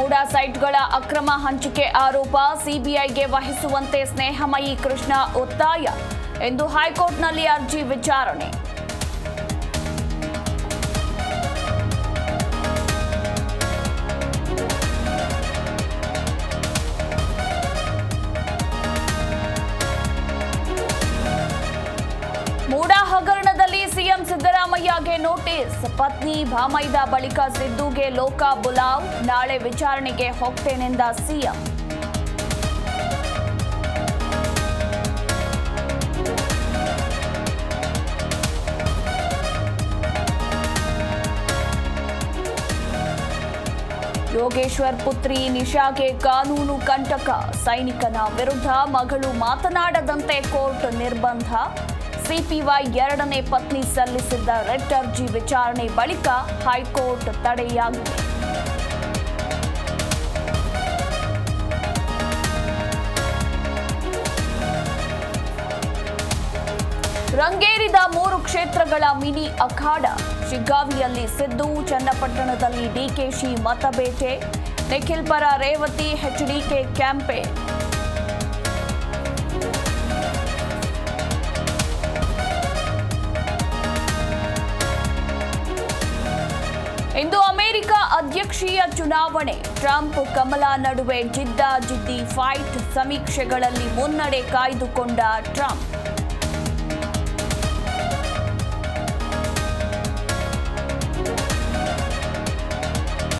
ಗೌಡ ಸೈಟ್ಗಳ ಅಕ್ರಮ ಹಂಚಿಕೆ ಆರೋಪ ಸಿಬಿಐಗೆ ವಹಿಸುವಂತೆ ಸ್ನೇಹಮಯಿ ಕೃಷ್ಣ ಒತ್ತಾಯ ಎಂದು ಹೈಕೋರ್ಟ್ನಲ್ಲಿ ಅರ್ಜಿ ವಿಚಾರಣೆ ಮೂಡಾ ಹಗರಣದಲ್ಲಿ ಸಿಎಂ ಸಿದ್ದರಾಮಯ್ಯಗೆ ನೋಟಿಸ್ ಪತ್ನಿ ಭಾಮೈದ ಬಳಿಕ ಸಿದ್ದುಗೆ ಲೋಕ ಬುಲಾವ್ ನಾಳೆ ವಿಚಾರಣೆಗೆ ಹೋಗ್ತೇನೆಂದ ಸಿಎಂ ಯೋಗೇಶ್ವರ್ ಪುತ್ರಿ ನಿಶಾಗೆ ಕಾನೂನು ಕಂಟಕ ಸೈನಿಕನ ವಿರುದ್ಧ ಮಗಳು ಮಾತನಾಡದಂತೆ ಕೋರ್ಟ್ ನಿರ್ಬಂಧ ಸಿಪಿವೈ ಎರಡನೇ ಪತ್ನಿ ಸಲ್ಲಿಸಿದ್ದ ರೆಡ್ ಅರ್ಜಿ ವಿಚಾರಣೆ ಬಳಿಕ ಹೈಕೋರ್ಟ್ ತಡೆಯಾಗಿದೆ ರಂಗೇರಿದ ಮೂರು ಕ್ಷೇತ್ರಗಳ ಮಿನಿ ಅಖಾಡ ಶಿಗ್ಗಾವಿಯಲ್ಲಿ ಸಿದ್ದು ಚನ್ನಪಟ್ಟಣದಲ್ಲಿ ಡಿಕೆಶಿ ಮತಬೇಟೆ ನಿಖಿಲ್ ಪರ ರೇವತಿ ಎಚ್ಡಿಕೆ ಕ್ಯಾಂಪೇನ್ ಇಂದು ಅಮೆರಿಕ ಅಧ್ಯಕ್ಷೀಯ ಚುನಾವಣೆ ಟ್ರಂಪ್ ಕಮಲಾ ನಡುವೆ ಜಿದ್ದಾಜಿದ್ದಿ ಫೈಟ್ ಸಮೀಕ್ಷೆಗಳಲ್ಲಿ ಮುನ್ನಡೆ ಕಾಯ್ದುಕೊಂಡ ಟ್ರಂಪ್